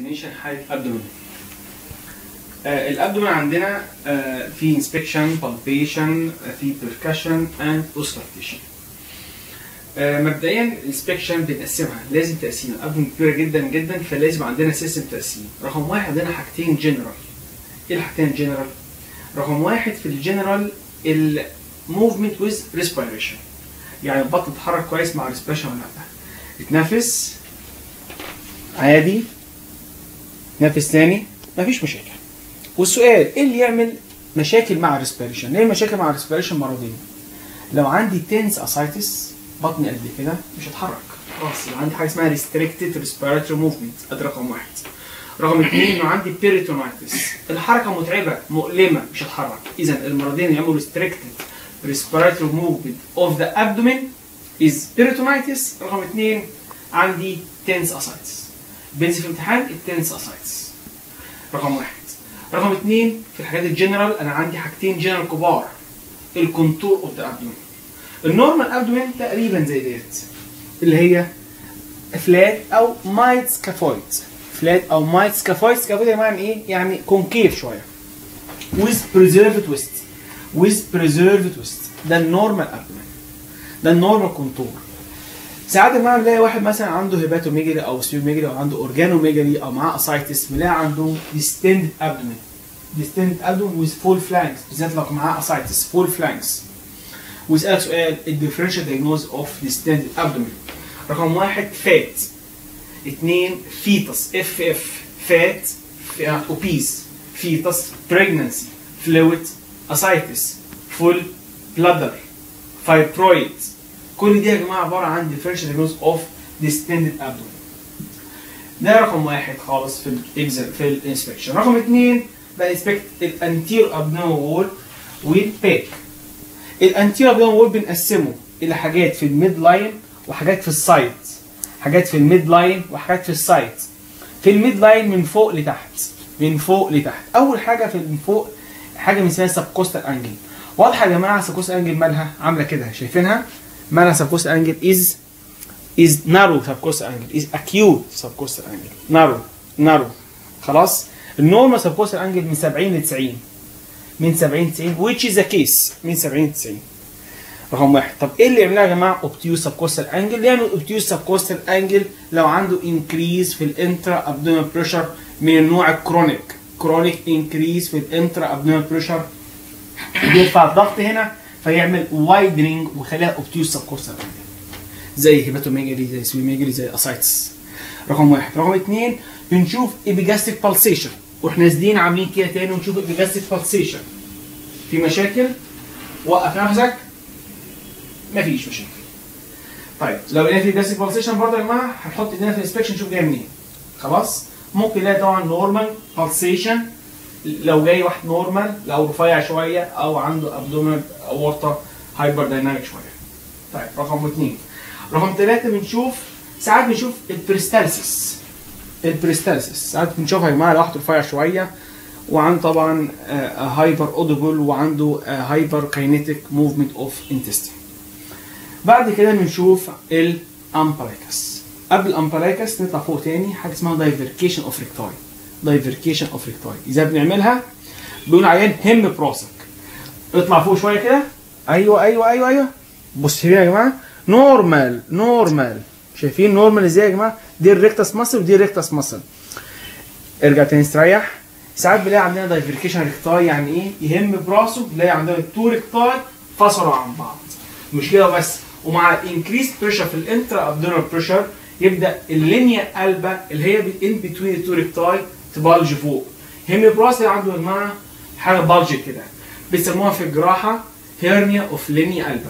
اكزامينشن حاله ابدومين آه الابدومين عندنا آه في انسبكشن بالبيشن في بيركشن اند اوسكارتيشن آه مبدئيا الانسبكشن بنقسمها لازم تقسيم الابدومين كبيره جدا جدا فلازم عندنا سيستم تقسيم رقم واحد عندنا حاجتين جنرال ايه الحاجتين جنرال رقم واحد في الجنرال الموفمنت ويز ريسبيريشن يعني البطن تتحرك كويس مع الريسبيريشن ولا لا اتنفس عادي نفس تاني مفيش مشاكل والسؤال ايه اللي يعمل مشاكل مع الريسبيريشن ليه مشاكل مع الريسبيريشن مرضين لو عندي تنس اسايتس بطني قد كده مش هتحرك خلاص يبقى عندي حاجه اسمها ريستريكتد ريسبيراتوري موفمنت ادي رقم واحد رقم اثنين انه عندي بيريتونايتس الحركه متعبه مؤلمه مش هتحرك اذا المرضين يعملوا ريستريكتد respiratory movement of the abdomen is peritonitis رقم اثنين عندي tense ascites بنزل في امتحان التنس اسايتس رقم واحد رقم اثنين في الحاجات الجنرال انا عندي حاجتين جنرال كبار الكونتور اوف ذا ابدومين النورمال ابدومين تقريبا زي ديت اللي هي فلات او مايت سكافويد فلات او مايت سكافويد سكافويد يعني ايه؟ يعني كونكيف شويه with preserved twist with preserved twist ده النورمال ابدومين ده النورمال كونتور ساعات يا جماعه بنلاقي واحد مثلا عنده هيباتوميجري او سيوميجري او عنده اورجانوميجري او معاه اسايتس بنلاقي عنده ديستند ابدومين ديستند ابدومين ويز فول فلانكس بالذات لو معاه اسايتس فول فلانكس ويسالك سؤال الديفرنشال دايجنوز اوف ديستند ابدومين رقم واحد فات اثنين فيتس اف اف فات اوبيز فيتس بريجننسي فلويد اسايتس فول بلادر فايبرويد كل دي يا جماعه عباره عن differential diagnosis of distended abdomen ده رقم واحد خالص في الاكزام في الانسبكشن رقم اثنين بنسبكت الانتير ابدومين وول والباك الانتير ابدومين وول بنقسمه الى حاجات في الميد لاين وحاجات في السايد حاجات في الميد لاين وحاجات في السايد في الميد لاين من فوق لتحت من فوق لتحت اول حاجه في من فوق حاجه بنسميها سبكوستال انجل واضحه يا جماعه سبكوستال انجل مالها عامله كده شايفينها مالها subcostal angle is is narrow subcostal angle is acute subcostal angle narrow narrow خلاص النورمال subcostal angle من 70 ل 90 من 70 ل 90 which is a case من 70 ل 90 رقم واحد طب ايه اللي يعملها يا جماعه obtuse subcostal angle يعمل obtuse subcostal angle لو عنده increase في الانترا abdominal pressure من النوع الكرونيك كرونيك increase في الانترا abdominal pressure بيرفع الضغط هنا فيعمل وايدنينج ويخليها اوبتيوس سبكورسال زي هيباتوميجري زي سويميجري زي اسايتس رقم واحد رقم اثنين بنشوف ايبيجاستيك بالسيشن واحنا نازلين عاملين كده تاني ونشوف ايبيجاستيك بالسيشن في مشاكل وقف نفسك مفيش مشاكل طيب لو لقينا في ايبيجاستيك بالسيشن برضه يا جماعه هنحط ايدينا في الانسبكشن نشوف جاي منين خلاص ممكن نلاقي طبعا نورمال بالسيشن لو جاي واحد نورمال لو رفيع شويه او عنده ابدومينال اورطه هايبر دايناميك شويه. طيب رقم اثنين. رقم ثلاثه بنشوف ساعات بنشوف البريستالسيس. البريستالسيس ساعات بنشوفها يا جماعه لو واحد رفيع شويه وعنده طبعا هايبر اوديبل وعنده هايبر كاينيتيك موفمنت اوف انتستين. بعد كده بنشوف الامبلايكس. قبل الامبلايكس نطلع فوق تاني حاجه اسمها دايفركيشن اوف ريكتاي. دايفركيشن اوف ريكتاي ازاي بنعملها بيقول عيان هم براسك اطلع فوق شويه كده ايوه ايوه ايوه ايوه بص هنا يا جماعه نورمال نورمال شايفين نورمال ازاي يا جماعه دي الريكتاس ماسل ودي الريكتاس ماسل ارجع تاني استريح ساعات بنلاقي عندنا دايفركيشن ريكتاي يعني ايه يهم براسه بنلاقي عندنا تو ريكتاي فصلوا عن بعض مش كده بس ومع الانكريست بريشر في الانترا ابدونال بريشر يبدا اللينيا قلبه اللي هي ان بتوين التو ريكتاي تبالج فوق هيمي براسي عنده يا جماعه حاجه بالج كده بيسموها في الجراحه هيرنيا اوف لينيا قلبه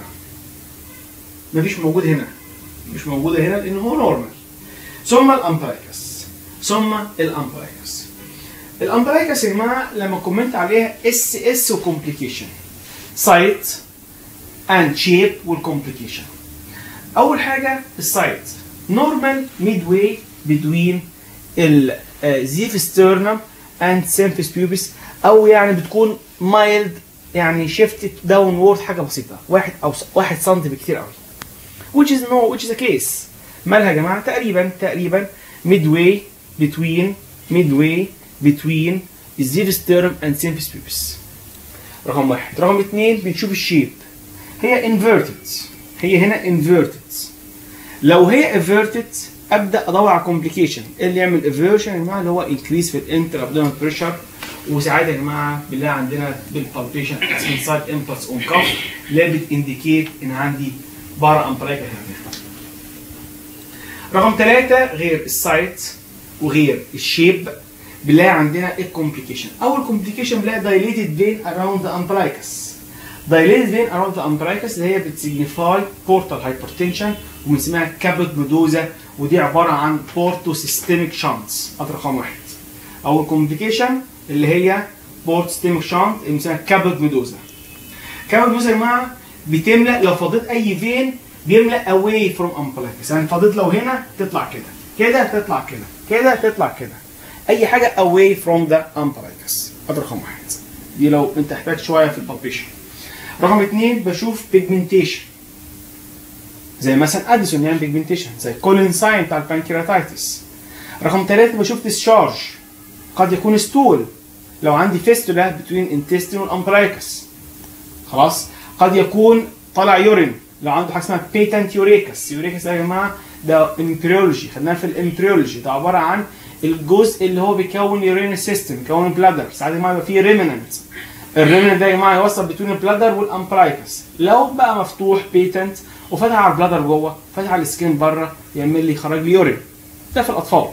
مفيش موجود هنا مش موجوده هنا لان هو نورمال ثم الامبلايكس ثم الامبلايكس الامبلايكس يا جماعه لما كومنت عليها اس اس وكومبليكيشن سايت اند شيب والكومبليكيشن اول حاجه السايت نورمال ميد واي بتوين الزيف ستيرنم اند سيمفيس بيوبس او يعني بتكون مايلد يعني شيفتد داون وورد حاجه بسيطه واحد او واحد سم بكتير قوي which is no which is a case مالها يا جماعه تقريبا تقريبا midway between midway between الزيفسترم and symphysis pubis رقم واحد رقم اتنين بنشوف الشيب هي inverted هي هنا inverted لو هي everted ابدا ادور على complication إيه اللي يعمل eversion يا جماعه اللي هو increase في الانتر ابدومين بريشر وساعات يا جماعه بالله عندنا بالبالبيشن inside impulse on cuff اللي بتindicate ان عندي بارا امبريكا هنا رقم ثلاثة غير السايت وغير الشيب بنلاقي عندنا الكومبليكيشن اول كومبليكيشن بنلاقي dilated vein around the umbilicus dilated vein around the umbilicus اللي هي بتسيجنيفاي portal hypertension وبنسميها كابوت ميدوزا ودي عباره عن بورتو سيستميك شانتس ادي رقم واحد اول كومبليكيشن اللي هي بورت سيستميك شانت اللي بنسميها كابوت ميدوزا كابوت ميدوزا يا جماعه بتملى لو فضيت اي فين بيملى away from umbilicus يعني فضيت لو هنا تطلع كده كده تطلع كده كده تطلع كده اي حاجه away from the umbilicus ادي رقم واحد دي لو انت احتاج شويه في البالبيشن رقم اثنين بشوف بيجمنتيشن زي مثلا اديسون يعني بيجمنتيشن زي كولين ساين بتاع البانكيراتايتس رقم ثلاثة بشوف ديسشارج قد يكون ستول لو عندي فيستولا بتوين انتستين والامبرايكس خلاص قد يكون طالع يورين لو عنده حاجه اسمها بيتنت يوريكس يوريكس ده يا جماعه ده امبريولوجي خدناه في الامبريولوجي ده عباره عن الجزء اللي هو بيكون يورين سيستم بيكون بلادر ساعات يا جماعه يبقى فيه ريمننت الريمننت ده يا جماعه يوصل بين البلادر والامبرايكس لو بقى مفتوح بيتنت وفتح على البلادر جوه فتح على السكين بره يعمل لي يخرج لي يورين ده في الاطفال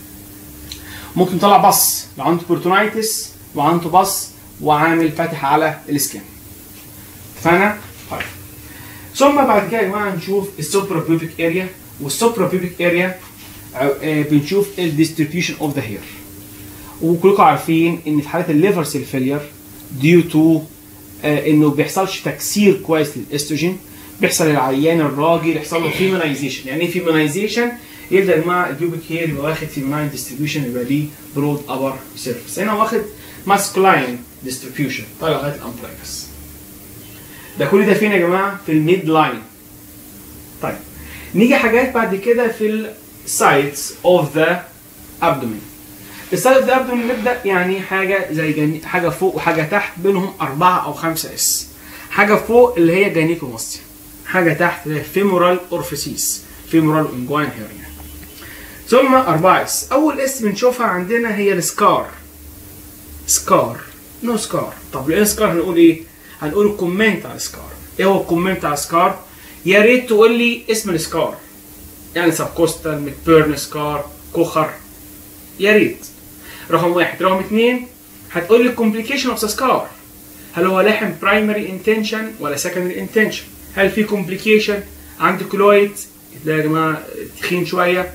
ممكن يطلع بص لو عنده بورتونايتس وعنده بص وعامل فاتح على السكين اتفقنا؟ طيب ثم بعد كده يا جماعه نشوف السوبرا بيوبيك اريا والسوبرا بيوبيك اريا بنشوف الديستريبيوشن اوف ذا هير وكلكم عارفين ان في حالات الليفر سيل فيلير ديو تو انه بيحصلش تكسير كويس للاستروجين بيحصل العيان الراجل يحصل له فيمنايزيشن يعني ايه فيمنايزيشن يبدا يا جماعه البيوبيك هير يبقى واخد فيمناين ديستريبيوشن يبقى ليه برود ابر سيرفيس هنا واخد ماسكلاين ديستريبيوشن طالع لغايه الامبلايكس ده كل ده فين يا جماعه في الميد لاين طيب نيجي حاجات بعد كده في السايتس اوف ذا ابدومين السايد اوف ذا ابدومين نبدا يعني حاجه زي جني... حاجه فوق وحاجه تحت بينهم أربعة أو خمسة اس حاجه فوق اللي هي جانيكوماستيا حاجه تحت اللي هي فيمورال اورفيسيس فيمورال انجوين هيرنيا ثم أربعة اس أول اس بنشوفها عندنا هي السكار سكار نو سكار طب ليه سكار هنقول ايه؟ هنقول الكومنت على السكار ايه هو الكومنت على السكار؟ يا ريت تقول لي اسم السكار يعني سبكوستال مكبيرن سكار كوخر يا ريت رقم واحد رقم اثنين هتقول لي الكومبليكيشن اوف سكار هل هو لحم برايمري انتنشن ولا سكندري انتنشن هل في كومبليكيشن عند كلويد ده يا جماعه تخين شويه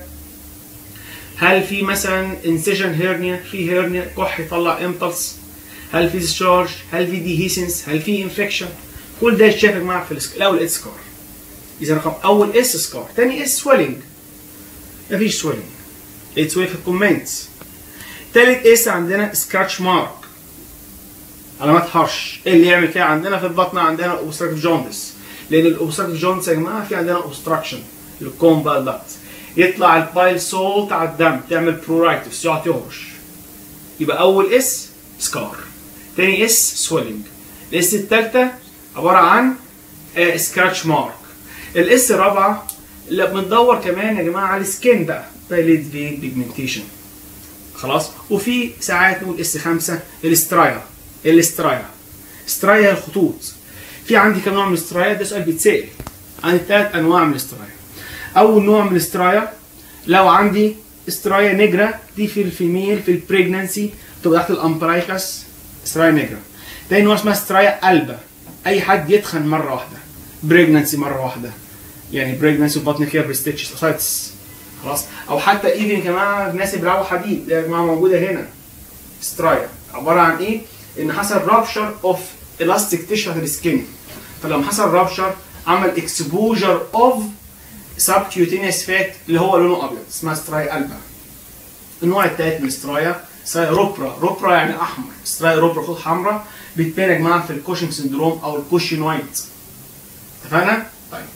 هل في مثلا انسيجن هيرنيا في هيرنيا كح يطلع امبلس هل في ديسشارج هل في ديهيسنس هل في انفكشن كل ده يتشاف يا جماعه في السك... الاول اس سكار اذا رقم اول اس سكار ثاني اس سويلنج مفيش سويلنج اتسوي في الكومنتس ثالث اس عندنا سكراتش مارك علامات هرش ايه اللي يعمل كده عندنا في البطن عندنا اوبستراكتيف جوندس لان الاوبستراكتيف جوندس يا جماعه في عندنا اوبستراكشن للكومبال داكت يطلع البايل سولت على الدم تعمل برورايتس يقعد يهرش يبقى اول اس سكار تاني اس سويلنج الاس الثالثه عباره عن سكراتش مارك الاس الرابعه اللي بندور كمان يا جماعه على السكين بقى دايليت فين بيجمنتيشن خلاص وفي ساعات نقول اس 5 الاسترايا الاسترايا استرايا الخطوط في عندي كم نوع من الاسترايا ده سؤال بيتسال عندي ثلاث انواع من الاسترايا اول نوع من الاسترايا لو عندي استرايا نجرة دي في الفيميل في البريجنانسي تبقى تحت الامبرايكس استرايا نجرة تاني نوع اسمها استرايا قلبة اي حد يتخن مرة واحدة بريجنانسي مرة واحدة يعني بريجنانسي وبطن فيها بريستيتش اسايتس خلاص او حتى ايفن يا جماعه الناس اللي بيلعبوا حديد يا جماعه موجوده هنا سترايا عباره عن ايه؟ ان حصل رابشر اوف الاستيك تيشو في السكين فلما حصل رابشر عمل اكسبوجر اوف سبكيوتينيوس فات اللي هو لونه ابيض اسمها سترايا البا النوع الثالث من سترايا سترايا روبرا روبرا يعني احمر سترايا روبرا خطوط حمراء بتبان يا جماعه في الكوشن سندروم او الكوشن وايت اتفقنا؟ طيب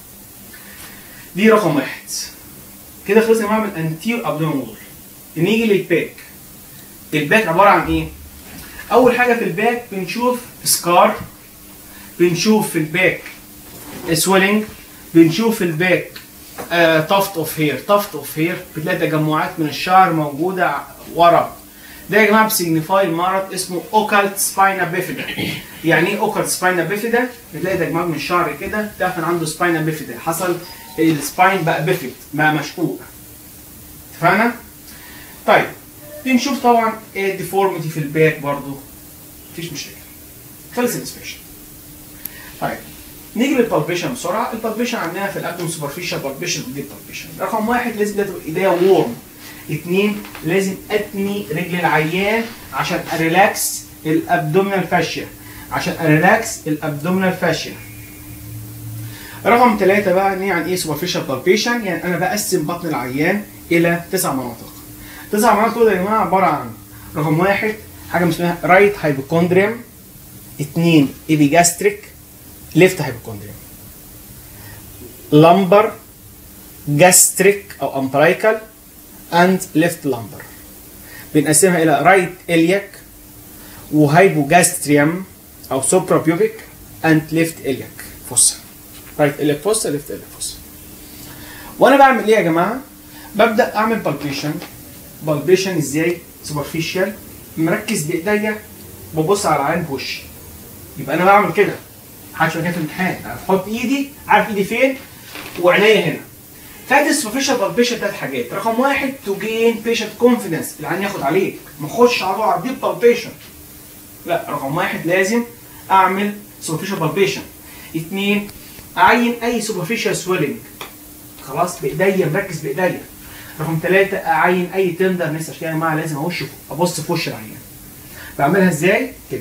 دي رقم واحد كده خلصنا يا جماعه من الانتير ابدومين وول نيجي للباك الباك عباره عن ايه اول حاجه في الباك بنشوف سكار بنشوف في الباك سويلنج بنشوف في الباك تافت اوف هير تافت اوف هير بتلاقي تجمعات من الشعر موجوده ورا ده يا جماعه بسيجنيفاي مرض اسمه اوكالت سباينا بيفيدا يعني ايه اوكالت سباينا بيفيدا بتلاقي تجمعات من الشعر كده تعرف ان عنده سباينا بيفيدا حصل السباين بقى بيفيد بقى مشقوق اتفقنا طيب بنشوف طبعا ايه الديفورميتي في الباك برضو مفيش مشكله خلص الانسبكشن طيب نيجي للبالبيشن بسرعه البالبيشن عندنا في الابدوم سوبرفيشال بالبيشن ودي بالبيشن رقم واحد لازم تبقى ايديا وورم اثنين لازم اتني رجل العيان عشان اريلاكس الابدومينال فاشيا عشان اريلاكس الابدومينال فاشيا رقم ثلاثة بقى ان هي عن ايه سوبرفيشال بالبيشن يعني انا بقسم بطن العيان الى تسع مناطق تسع مناطق دول يا جماعه عباره عن رقم واحد حاجه اسمها رايت هايبوكوندريم اثنين ايبيجاستريك ليفت هايبوكوندريم لامبر جاستريك او امبرايكال اند ليفت لامبر بنقسمها الى رايت الياك وهايبوجاستريم او سوبرا بيوبيك اند ليفت الياك فوسا رايت الياك فوسا ليفت الياك فوسا وانا بعمل ايه يا جماعه ببدا اعمل بالبيشن بالبيشن ازاي سوبرفيشال مركز بايديا ببص على العين بوشي يبقى انا بعمل كده محدش كده في الامتحان انا بحط ايدي عارف ايدي فين وعينيا هنا فات السوبرفيشال بالبيشن ثلاث حاجات رقم واحد تو جين بيشنت كونفيدنس العين ياخد عليك ما اخش على طول على الديب بالبيشن لا رقم واحد لازم اعمل سوبرفيشال بالبيشن اثنين اعين اي سوبرفيشال سويلنج خلاص بايديا مركز بايديا رقم ثلاثة أعين أي تندر ناس عشان يا جماعة لازم أخش أبص في وش العيان. بعملها إزاي؟ كده.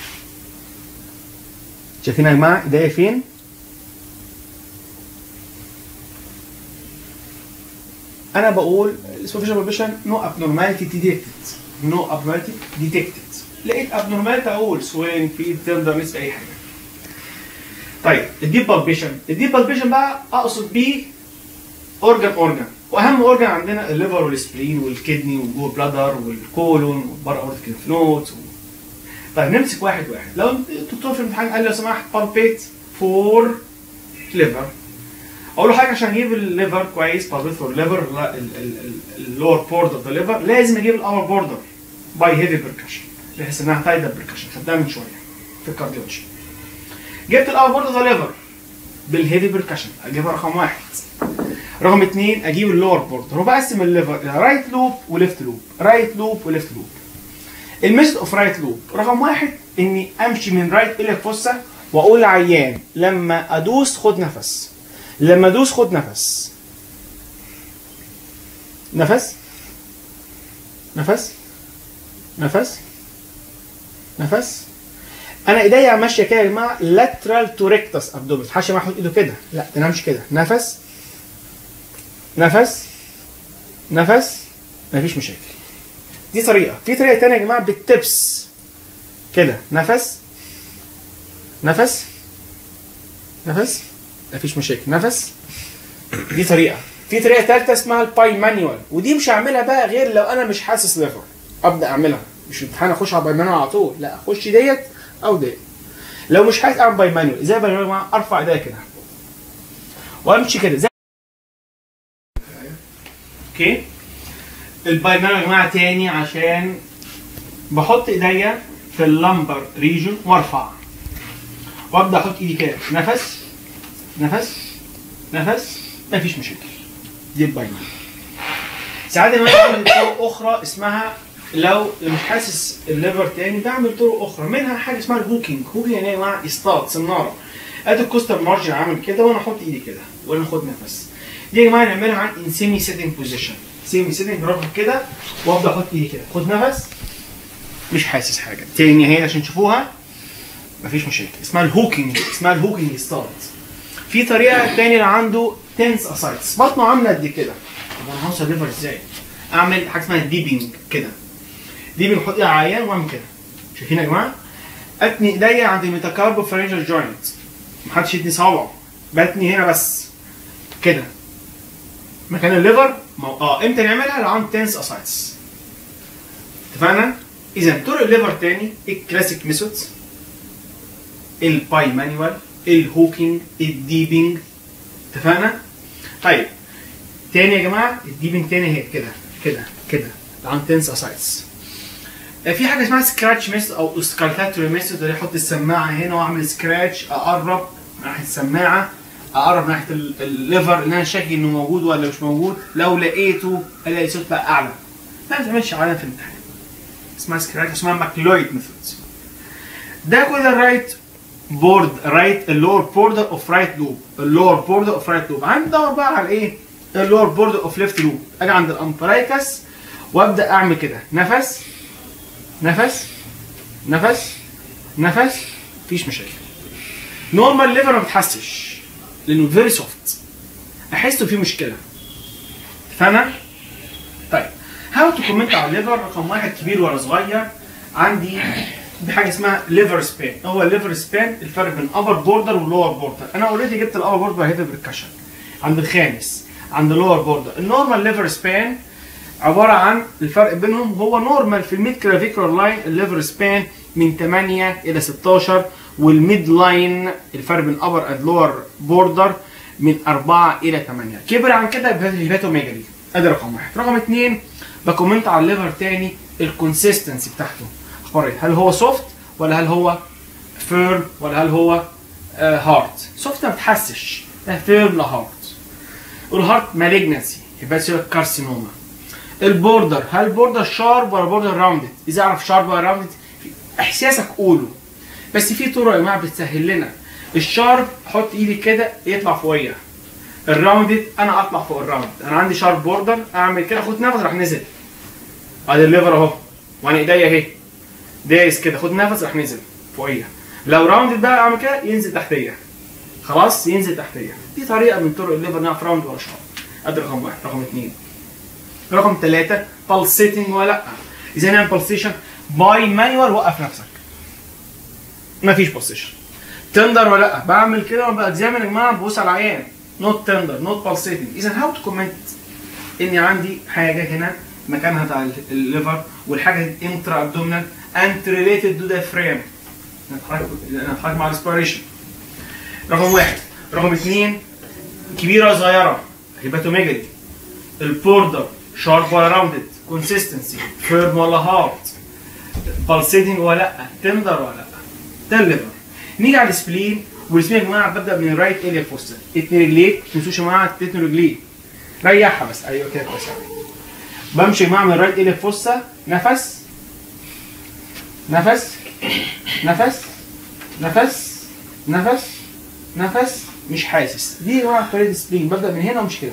شايفين يا جماعة إيديا فين؟ أنا بقول السوبرفيشال بالبيشن نو abnormality detected. نو abnormality detected. لقيت abnormality أقول سوين في تندر ناس أي حاجة. طيب الديب بالبيشن، الديب بالبيشن بقى أقصد بيه اورجان اورجان واهم اورجان عندنا الليفر والسبلين والكدني والجو بلادر والكولون والبار اورتيك نوت و... طيب نمسك واحد واحد لو الدكتور في الامتحان قال لي لو سمحت بالبيت فور ليفر اقول له حاجه عشان اجيب الليفر كويس بالبيت فور ليفر اللور بورد اوف ذا ليفر لازم اجيب الاور بوردر باي هيفي بركشن بحيث انها تايدا بركشن خدناها من شويه في الكارديولوجي جبت الاور بوردر اوف ذا ليفر بالهيفي بركشن اجيبها رقم واحد رقم اثنين اجيب اللور بوردر وبقسم الليفر الى رايت لوب وليفت لوب رايت لوب وليفت لوب الميثود اوف رايت لوب رقم واحد اني امشي من رايت الى فوسا واقول لعيان لما ادوس خد نفس لما ادوس خد نفس نفس نفس نفس نفس انا ايديا ماشيه كده يا جماعه لاترال تو ريكتس ابدومين حاشي ما احط ايده كده لا ده انا امشي كده نفس نفس نفس مفيش مشاكل دي طريقه في طريقه تانية يا جماعه بالتبس كده نفس نفس نفس مفيش مشاكل نفس دي طريقه في طريقه ثالثه اسمها الباي مانيوال ودي مش هعملها بقى غير لو انا مش حاسس ليفر ابدا اعملها مش امتحان اخش على باي مانيوال على طول لا اخش ديت او ديت لو مش حاسس اعمل باي مانيوال ازاي باي مانيوال يا جماعه ارفع ايديا كده وامشي كده زي اوكي الباي مانيوال يا جماعه تاني عشان بحط ايديا في اللمبر ريجون وارفع وابدا احط ايدي كده نفس نفس نفس مفيش مشاكل دي الباي مانيوال ساعات انا بعمل طرق اخرى اسمها لو مش حاسس الليفر تاني بعمل طرق اخرى منها حاجه اسمها الهوكينج هوكينج يعني يا جماعه اصطاد صناره ادي الكوستر مارجن عامل كده وانا احط ايدي كده وانا اخد نفس دي يا جماعه نعملها عن ان سيمي سيتنج بوزيشن سيمي سيتنج برافو كده وابدا احط ايدي كده خد نفس مش حاسس حاجه تاني اهي عشان تشوفوها مفيش مشاكل اسمها الهوكينج اسمها الهوكينج اصطاد في طريقه تانية اللي عنده تنس اسايتس بطنه عامله قد كده طب انا هوصل ليفر ازاي؟ اعمل حاجه اسمها ديبنج كده ديبنج احط ايدي على العيان واعمل كده شايفين يا جماعه؟ اتني ايديا عند الميتاكاربو فرنجال جوينت محدش يتني صوابعه بتني هنا بس كده مكان الليفر مو... اه امتى نعملها لو عند تنس اسايتس اتفقنا؟ اذا طرق الليفر تاني الكلاسيك ميثودز الباي مانوال الهوكينج الديبنج اتفقنا؟ طيب تاني يا جماعه الديبنج تاني هي كده كده كده عن تنس اسايتس في حاجه اسمها سكراتش ميثود او سكالتاتوري ميثود اللي احط السماعه هنا واعمل سكراتش اقرب ناحيه السماعه اقرب ناحيه ال- الليفر اللي انا شاكك انه موجود ولا مش موجود لو لقيته الاقي صوت بقى اعلى ما بتعملش على في الامتحان اسمها سكراتش اسمها ماكلويد ميثود ده كده الرايت بورد رايت اللور بوردر اوف رايت لوب اللور بوردر اوف رايت لوب عندي ادور بقى على ايه اللور بوردر اوف ليفت لوب اجي عند الامبرايكس وابدا اعمل كده نفس نفس نفس نفس مفيش مشاكل نورمال ليفر ما بتحسش لانه فيري سوفت احس فيه مشكله فانا طيب هاو تو كومنت على الليفر رقم واحد كبير ولا صغير عندي بحاجه اسمها ليفر سبان هو الليفر سبان الفرق بين ابر بوردر ولور بوردر انا اوريدي جبت الابر بوردر هيفي بركشن عند الخامس عند اللور بوردر النورمال ليفر سبان عباره عن الفرق بينهم هو نورمال في الميد كلافيكولار لاين الليفر سبان من 8 الى 16 والميد لاين الفرق بين ابر اند لور بوردر من 4 الى 8 كبر عن كده يبقى الهيباتوميجالي ادي رقم واحد رقم اثنين بكومنت على الليفر تاني الكونسيستنسي بتاعته اخبار ايه هل هو سوفت ولا هل هو فيرم ولا هل هو هارد سوفت ما بتحسش لا فيرم لا هارد والهارت مالجنسي هيباتيك كارسينوما البوردر هل بوردر شارب ولا بوردر راوندد اذا اعرف شارب ولا راوندد احساسك قوله بس في طرق يا جماعه بتسهل لنا الشارب احط ايدي كده يطلع فوقيا الراوندد انا اطلع فوق الراوند انا عندي شارب بوردر اعمل كده خد نفس راح نزل ادي الليفر اهو وانا ايديا اهي دايس كده خد نفس راح نزل فوقيا لو راوندد بقى اعمل كده ينزل تحتيا خلاص ينزل تحتيا دي طريقه من طرق الليفر نعرف راوند ولا شارب ادي رقم واحد رقم اثنين رقم ثلاثة pulsating ولا لا اذا نعمل pulsation باي مانيوال وقف نفسك مفيش pulsation تندر ولا لا بعمل كده وبأكزامن يا جماعه ببص على العيان نوت تندر نوت pulsating اذا هاو تو كومنت اني عندي حاجه هنا مكانها بتاع الليفر والحاجه انترا ابدومينال انت ريليتد تو ذا فريم نتحرك مع الاسبيريشن رقم واحد رقم اثنين كبيره صغيره هيباتوميجالي البوردر شارب ولا راوندد كونسيستنسي فيرم ولا هارد بالسيتنج ولا لا تندر ولا لا ده الليفر نيجي على السبلين والسبلين يا جماعه ببدا من الرايت اليا فوستا اتنين رجليك ما تنسوش يا جماعه تتنوا رجليه ريحها بس ايوه كده كويس أوي. بمشي يا جماعه من الرايت اليا فوستا نفس نفس نفس نفس نفس نفس مش حاسس دي يا جماعه طريقه السبلين ببدا من هنا ومش كده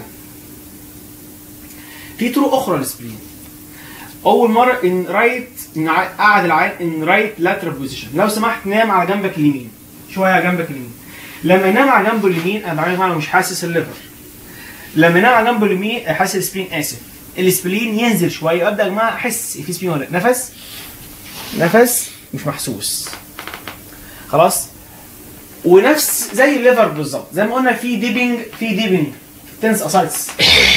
في طرق اخرى للسبلين اول مره ان رايت ان ع- قعد العين ان رايت لاترال بوزيشن لو سمحت نام على جنبك اليمين شويه على جنبك اليمين لما ينام على جنبه اليمين انا بعمل انا مش حاسس الليفر لما ينام على جنبه اليمين حاسس السبلين اسف السبلين ينزل شويه ابدا يا جماعه احس في سبلين ولا لأ. نفس نفس مش محسوس خلاص ونفس زي الليفر بالظبط زي ما قلنا في ديبنج في ديبنج تنس اسايتس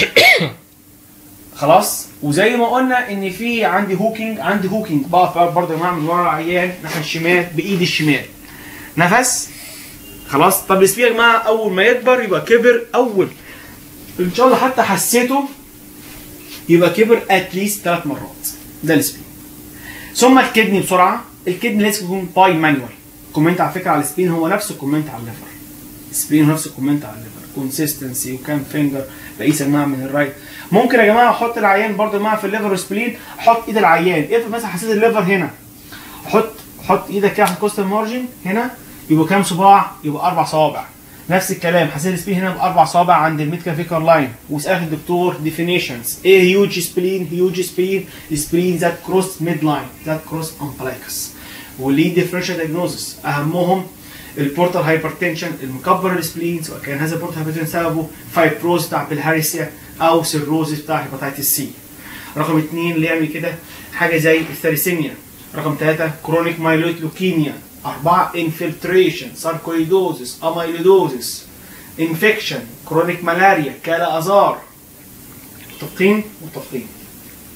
خلاص وزي ما قلنا ان في عندي هوكينج عندي هوكينج بقف برضه يا جماعه من ورا العيان ناحيه الشمال بايدي الشمال نفس خلاص طب السبير يا جماعه اول ما يكبر يبقى كبر اول ان شاء الله حتى حسيته يبقى كبر اتليست ثلاث مرات ده السبين ثم الكدني بسرعه الكدني لازم يكون باي مانوال كومنت على فكره على السبين هو نفس الكومنت على الليفر السبين هو نفس الكومنت على الليفر كونسيستنسي وكام فينجر بقيس يا جماعه من الرايت ممكن يا جماعه احط العيان برضه يا جماعه في الليفر والسبلين احط ايد العيان افرض مثلا حسيت الليفر هنا حط حط ايدك كده على الكوستال مارجن هنا يبقوا كام صباع؟ يبقوا اربع صوابع نفس الكلام حسيت السبلين هنا باربع صوابع عند الميديكال فيكر لاين واسالك الدكتور ديفينيشنز ايه هيوج سبلين هيوج سبلين سبلين ذات كروس ميد لاين ذات كروس امبلايكس وليه ديفرنشال دايجنوزس اهمهم البورتال هايبرتنشن المكبر السبلين سواء كان هذا البورتال هايبرتنشن سببه فايبروز بتاع بالهارسيا او سيروز بتاع هيباتيتس سي رقم اثنين اللي يعمل كده حاجه زي الثاليسيميا رقم ثلاثة كرونيك مايلويد لوكيميا أربعة انفلتريشن ساركويدوزس اميلودوزس انفكشن كرونيك ملاريا كالا ازار متفقين متفقين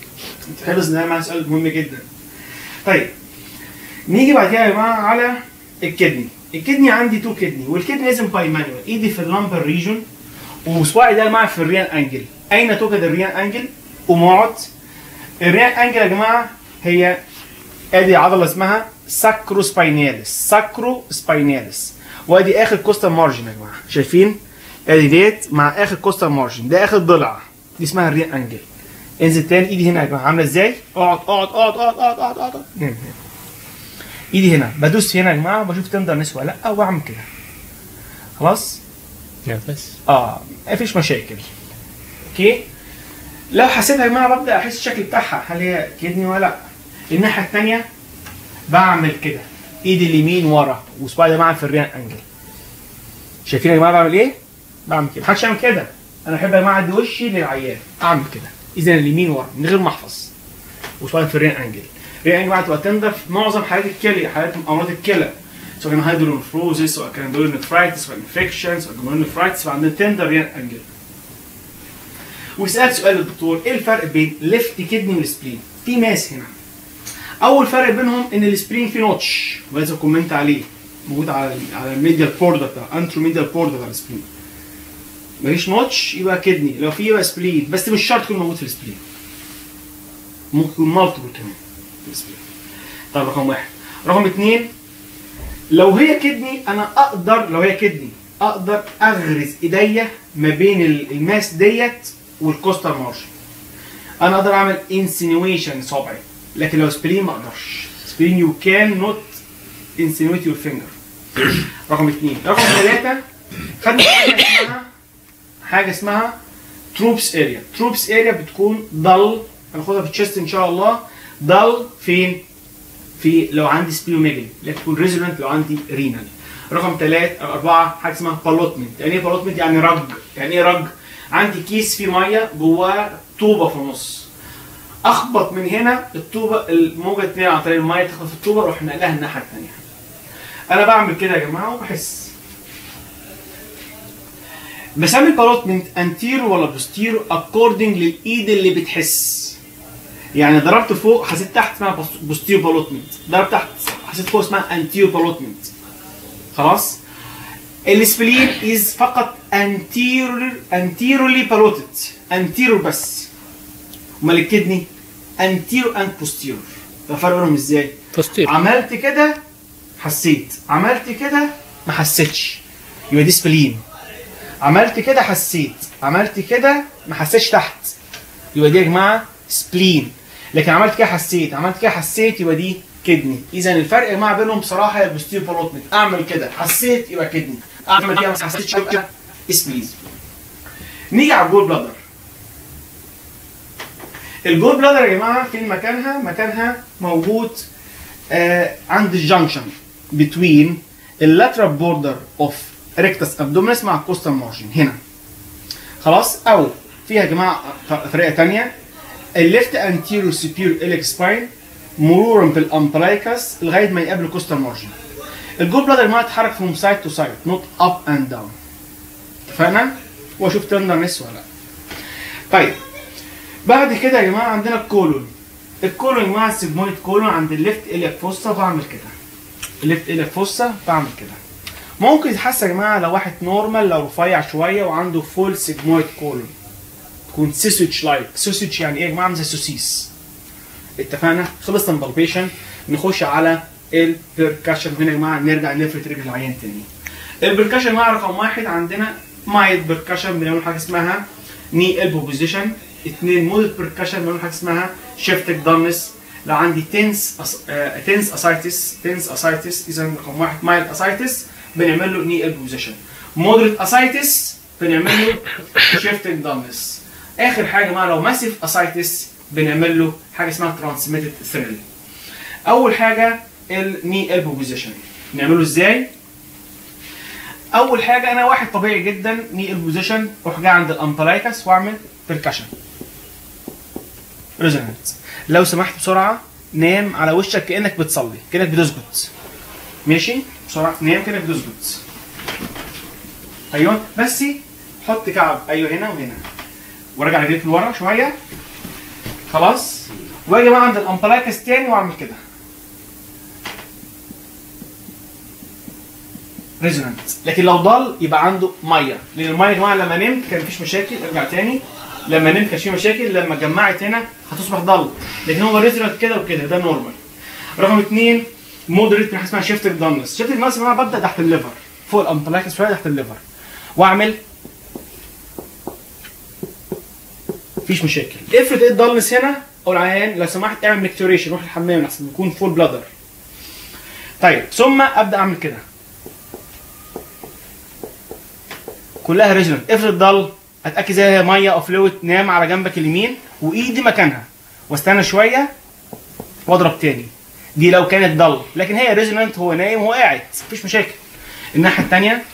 تحفظ ان ده معنى سؤال مهم جدا طيب نيجي بعد كده يا جماعه على الكدني الكدني عندي تو كدني والكدني لازم باي مانوال ايدي في اللامبر ريجون وصباعي ده معي في الريان انجل اين توجد الريان انجل ومقعد الريان انجل يا جماعه هي ادي عضله اسمها ساكرو سبايناليس ساكرو سبايناليس وادي اخر كوستال مارجن يا جماعه شايفين ادي ديت مع اخر كوستال مارجن ده اخر ضلع دي اسمها الريان انجل انزل تاني ايدي هنا يا جماعه عامله ازاي اقعد اقعد اقعد اقعد اقعد اقعد اقعد هنا، هنا. ايدي هنا بدوس هنا يا جماعه وبشوف تندر نسوة لا واعمل كده خلاص نفس اه مفيش مشاكل اوكي لو حسيتها يا جماعه ببدا احس الشكل بتاعها هل هي كدني ولا لا الناحيه الثانيه بعمل كده ايدي اليمين ورا وصباعي ده معايا في الريان انجل شايفين يا جماعه بعمل ايه؟ بعمل كده محدش يعمل كده انا احب يا جماعه ادي وشي للعيان اعمل كده اذا اليمين ورا من غير ما احفظ وصباعي في الريان انجل الريان انجل بقى تبقى تندر في معظم حالات الكلى حالات امراض الكلى سواء كان هيدرونفروزيس سواء كان دولونفرايتس سواء انفكشن سواء جلونفرايتس فعندنا تندر ريان انجل وسألت سؤال الدكتور ايه الفرق بين ليفت كدني والسبلين؟ في ماس هنا. اول فرق بينهم ان السبلين فيه نوتش ولازم كومنت عليه موجود على على الميديال بوردر بتاع انترو ميديال بوردر بتاع السبلين. مفيش نوتش يبقى كدني لو في يبقى سبلين بس مش شرط يكون موجود في السبلين. ممكن يكون مالتيبل كمان في السبلين. طب رقم واحد. رقم اثنين لو هي كدني انا اقدر لو هي كدني اقدر اغرز ايديا ما بين ال- الماس ديت والكوستال مارجن انا اقدر اعمل انسينويشن صابعي لكن لو سبلين ما اقدرش سبلين يو كان نوت انسينويت يور فينجر رقم اثنين رقم ثلاثة خدنا حاجة اسمها حاجة اسمها تروبس اريا تروبس اريا بتكون ضل هناخدها في التشست ان شاء الله ضل فين في لو عندي سبيوميجلي لا تكون ريزولنت لو عندي رينال رقم ثلاثة أو أربعة حاجة اسمها بالوتمنت يعني إيه بالوتمنت يعني رج يعني إيه رج عندي كيس فيه مية جواه طوبة في النص أخبط من هنا الطوبة الموجة اتنين عن طريق المية تخبط في الطوبة أروح نقلها الناحية التانية أنا بعمل كده يا جماعة وبحس بسمي البالوتمنت انتيرو ولا بوستيرو اكوردنج للايد اللي بتحس يعني ضربت فوق حسيت تحت اسمها بوستيرو بالوتمنت ضربت تحت حسيت فوق اسمها انتيرو بالوتمنت خلاص السبلين از فقط انتيرور انتيرولي بالوتد انتيرور بس امال الكدني انتيرو اند بوستيرور الفرق بينهم ازاي؟ بوستير عملت كده حسيت عملت كده ما حسيتش يبقى دي سبلين عملت كده حسيت عملت كده ما حسيتش تحت يبقى دي يا جماعه سبلين لكن عملت كده حسيت عملت كده حسيت يبقى دي كدني اذا الفرق يا جماعه بينهم بصراحه هي البوستير بالوتمنت اعمل كده حسيت يبقى كدني اعمل كده ما حسيتش يبقى سبليز نيجي على الجول بلادر الجول بلادر يا جماعه فين مكانها مكانها موجود آه عند الجنكشن between اللاترال بوردر اوف ريكتس ابدومينس مع الكوستال مارجن هنا خلاص او فيها يا جماعه طريقه ثانيه الليفت انتيرو سوبيريور اليك سباين مرورا بالامبلايكس لغايه ما يقابل الكوستال مارجن الجول بلادر ما يتحرك فروم سايد تو سايد نوت اب اند داون اتفقنا واشوف تندرنس ولا لا طيب بعد كده يا جماعه عندنا الكولون الكولون يا جماعه السيجمويد كولون عند الليفت اليك فوسا بعمل كده الليفت اليك فوسا بعمل كده ممكن يتحس يا جماعه لو واحد نورمال لو رفيع شويه وعنده فول سيجمويد كولون تكون سيسوتش لايك سيسوتش يعني ايه يا جماعه عامل زي السوسيس اتفقنا خلصنا من البالبيشن نخش على البركشن هنا يا جماعه نرجع نفرد رجل العيان تاني البركشن يا جماعه رقم واحد عندنا مايد بركشن بنعمل حاجه اسمها ني البو بوزيشن اثنين مود بركشن بنعمل حاجه اسمها شيفتك دارنس لو عندي تنس أس... آه... تنس اسايتس تنس اسايتس اذا رقم واحد مايل اسايتس بنعمل له ني البو بوزيشن مودريت اسايتس بنعمل له شيفتك دارنس اخر حاجه يا جماعه لو ماسيف اسايتس بنعمل له حاجه اسمها ترانسميتد ثريل اول حاجه الني البو بوزيشن نعمله ازاي اول حاجه انا واحد طبيعي جدا ني البوزيشن اروح جاي عند الامبلايكس واعمل بيركشن ريزونانت لو سمحت بسرعه نام على وشك كانك بتصلي كانك بتسجد ماشي بسرعه نام كانك بتسجد ايوه بس حط كعب ايوه هنا وهنا وراجع رجليك لورا شويه خلاص واجي بقى عند الامبلايكس تاني واعمل كده ريزونانت لكن لو ضل يبقى عنده ميه لان الميه يا جماعه لما نمت كان مفيش مشاكل ارجع تاني لما نمت كان في مشاكل لما جمعت هنا هتصبح ضل لكن هو ريزونانت كده وكده ده نورمال رقم اثنين مودريت من حاجه اسمها شيفت دانس شيفت دانس انا ببدا تحت الليفر فوق الامبلايكس شويه تحت الليفر واعمل مفيش مشاكل افرض ايه الضلنس هنا او العيان لو سمحت اعمل ميكتوريشن روح الحمام احسن يكون فول بلادر طيب ثم ابدا اعمل كده كلها ريجنال افرض ضل اتاكد زي هي ميه او فلويد نام على جنبك اليمين وايدي مكانها واستنى شويه واضرب تاني دي لو كانت ضل لكن هي ريزونانت هو نايم هو قاعد مفيش مشاكل الناحيه الثانيه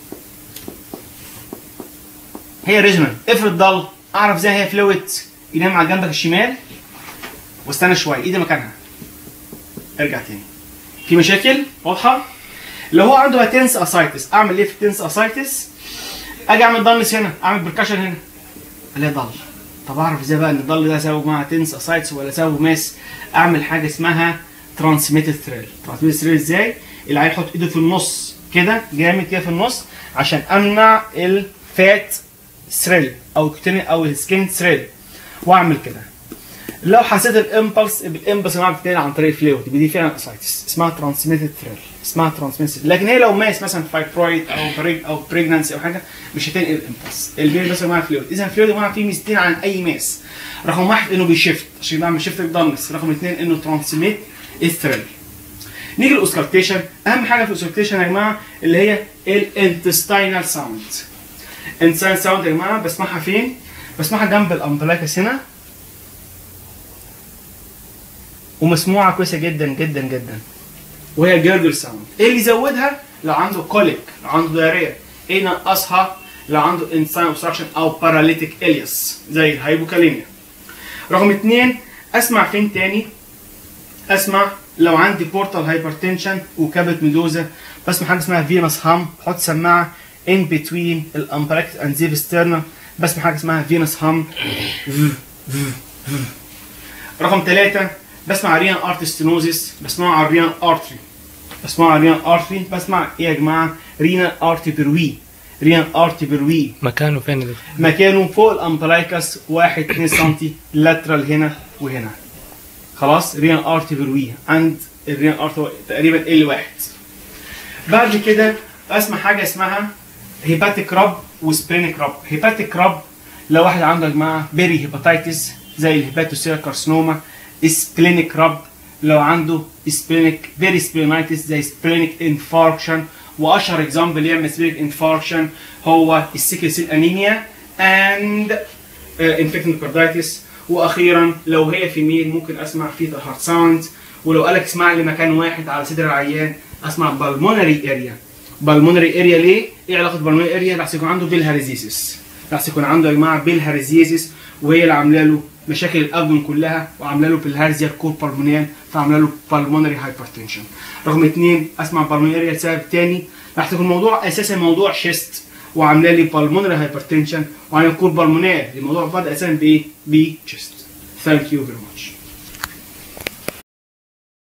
هي ريزونانت افرض ضل اعرف ازاي هي فلويد ينام على جنبك الشمال واستنى شويه ايدي مكانها ارجع تاني في مشاكل واضحه لو هو عنده تنس اسايتس اعمل ايه في التنس اسايتس اجي اعمل ضلس هنا اعمل بركشن هنا الاقي ضل طب اعرف ازاي بقى ان الضل ده سببه مع تنس اسايتس ولا سببه ماس اعمل حاجه اسمها ترانسميتد ثريل ترانسميتد ثريل ازاي العيل يحط ايده في النص كده جامد كده في النص عشان امنع الفات ثريل او الكوتين او السكين ثريل واعمل كده لو حسيت الامبلس بالامبلس اللي بتتنقل عن طريق الفلويد يبقى دي فعلا اسايتس اسمها ترانسميتد ثريل اسمها ترانسميتد لكن هي لو ماس مثلا فايبرويد او بريج او بريجنانسي او حاجه مش هتنقل الامبلس البيبي بس معاه فلويد اذا الفلويد يا جماعه فيه ميزتين عن اي ماس رقم واحد انه بيشفت عشان بعمل شيفت دارنس رقم اثنين انه ترانسميت الثريل نيجي للاوسكالتيشن اهم حاجه في الاوسكالتيشن يا جماعه اللي هي الانتستينال ساوند انتستينال ساوند يا جماعه بسمعها فين؟ بسمعها جنب الامبلاكس هنا ومسموعه كويسه جدا جدا جدا وهي جيرجل ساوند ايه اللي يزودها لو عنده كوليك لو عنده دايريه ايه ينقصها لو عنده انسان اوبستراكشن او باراليتيك الياس زي الهايبوكاليميا رقم اثنين اسمع فين تاني اسمع لو عندي بورتال هايبرتنشن وكبت ميدوزا بسمع حاجه اسمها فينوس هام بحط سماعه ان بتوين الامبراكت اند زيف ستيرنا بسمع حاجه اسمها فينوس هام رقم ثلاثة بسمع ريان ارت ستينوزيس بسمع على الريان ارتري بسمع على الريان ارتري بسمع ايه يا جماعه رينال ارتي بروي ريان ارتي بروي مكانه فين ده؟ مكانه فوق الامبلايكس 1 2 سم لاترال هنا وهنا خلاص ريان ارتي بروي عند الريان ارتي تقريبا ال واحد بعد كده اسمع حاجه اسمها هيباتيك راب وسبرينيك راب هيباتيك راب لو واحد عنده يا جماعه بيري هيباتيتس زي الهيباتوسيل كارسنوما سبلينيك راب لو عنده سبلينيك بيري سبلينايتس زي سبلينيك انفاركشن واشهر اكزامبل يعمل سبلينيك انفاركشن هو السيكل سيل انيميا اند انفكتنج كاردايتس واخيرا لو هي فيميل ممكن اسمع فيتال هارت ساوند ولو قالك اسمع لي مكان واحد على صدر العيان اسمع بالمونري اريا بالمونري اريا ليه؟ ايه علاقه بالمونري اريا؟ لحسن يكون عنده بالهاريزيسيس لحسن يكون عنده يا جماعه بالهاريزيسيس وهي اللي عامله له مشاكل الابدن كلها وعامله له بالهارزيا كور بالمونيان فعامله له بالمونري هايبرتنشن رقم اثنين اسمع بالمونري اريا لسبب تاني راح يكون الموضوع اساسا موضوع شيست وعامله لي بالمونري هايبرتنشن وعامله كور بالمونير الموضوع بدا اساسا بايه؟ بشيست ثانك يو فيري ماتش